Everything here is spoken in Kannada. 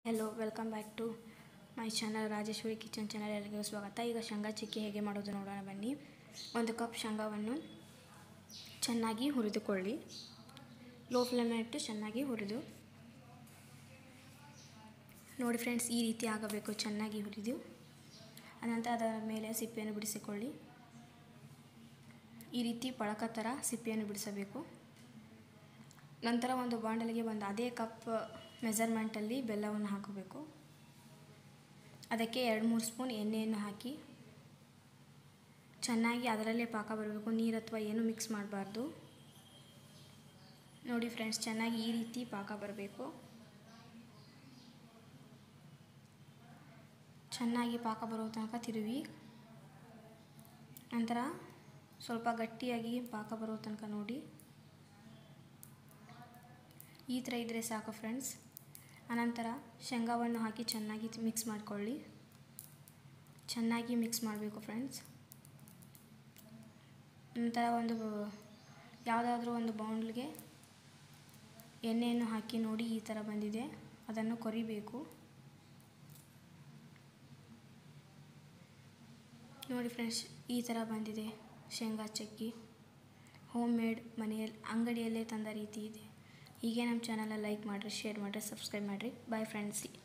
hello welcome back to my channel Rajeshwari kitchen channel ಎಲ್ಲರಿಗೂ ಸ್ವಾಗತ ಈಗ ಶೇಂಗಾ ಚಿಕ್ಕಿ ಹೇಗೆ ಮಾಡೋದು ನೋಡೋಣ ಬನ್ನಿ ಒಂದು ಕಪ್ ಶೇಂಗಾವನ್ನು ಚೆನ್ನಾಗಿ ಹುರಿದುಕೊಳ್ಳಿ ಲೋ ಫ್ಲೇಮ್ನಲ್ಲಿಟ್ಟು ಚೆನ್ನಾಗಿ ಹುರಿದು ನೋಡಿ ಫ್ರೆಂಡ್ಸ್ ಈ ರೀತಿ ಆಗಬೇಕು ಚೆನ್ನಾಗಿ ಹುರಿದು ಅನಂತರ ಅದರ ಮೇಲೆ ಸಿಪ್ಪೆಯನ್ನು ಬಿಡಿಸಿಕೊಳ್ಳಿ ಈ ರೀತಿ ಪಳಕ ಥರ ಸಿಪ್ಪೆಯನ್ನು ಬಿಡಿಸಬೇಕು ನಂತರ ಒಂದು ಬಾಂಡಲಿಗೆ ಒಂದು ಅದೇ ಕಪ್ ಮೆಜರ್ಮೆಂಟಲ್ಲಿ ಬೆಲ್ಲವನ್ನು ಹಾಕಬೇಕು ಅದಕ್ಕೆ ಎರಡು ಮೂರು ಸ್ಪೂನ್ ಎಣ್ಣೆಯನ್ನು ಹಾಕಿ ಚೆನ್ನಾಗಿ ಅದರಲ್ಲೇ ಪಾಕ ಬರಬೇಕು ನೀರು ಅಥವಾ ಏನು ಮಿಕ್ಸ್ ಮಾಡಬಾರ್ದು ನೋಡಿ ಫ್ರೆಂಡ್ಸ್ ಚೆನ್ನಾಗಿ ಈ ರೀತಿ ಪಾಕ ಬರಬೇಕು ಚೆನ್ನಾಗಿ ಪಾಕ ಬರೋ ತನಕ ತಿರುವಿ ನಂತರ ಸ್ವಲ್ಪ ಗಟ್ಟಿಯಾಗಿ ಪಾಕ ಬರೋ ತನಕ ನೋಡಿ ಈ ಥರ ಇದ್ದರೆ ಸಾಕು ಫ್ರೆಂಡ್ಸ್ ಅನಂತರ ಶೇಂಗಾವನ್ನು ಹಾಕಿ ಚೆನ್ನಾಗಿ ಮಿಕ್ಸ್ ಮಾಡಿಕೊಳ್ಳಿ ಚೆನ್ನಾಗಿ ಮಿಕ್ಸ್ ಮಾಡಬೇಕು ಫ್ರೆಂಡ್ಸ್ ನಂತರ ಒಂದು ಯಾವುದಾದ್ರೂ ಒಂದು ಬೌಂಡ್ಗೆ ಎಣ್ಣೆಯನ್ನು ಹಾಕಿ ನೋಡಿ ಈ ಥರ ಬಂದಿದೆ ಅದನ್ನು ಕೊರಿಬೇಕು ನೋಡಿ ಫ್ರೆಂಡ್ಸ್ ಈ ಥರ ಬಂದಿದೆ ಶೇಂಗಾ ಚಕ್ಕಿ ಹೋಮ್ ಮೇಡ್ ಮನೆಯಲ್ಲಿ ಅಂಗಡಿಯಲ್ಲೇ ತಂದ ರೀತಿ ಇದೆ ಹೀಗೆ ನಮ್ಮ ಚಾನಲ ಲೈಕ್ ಮಾಡಿರಿ ಶೇರ್ ಮಾಡಿರಿ ಸಬ್ಸ್ಕ್ರೈಬ್ ಮಾಡಿರಿ ಬಾಯ್ ಫ್ರೆಂಡ್ಸ್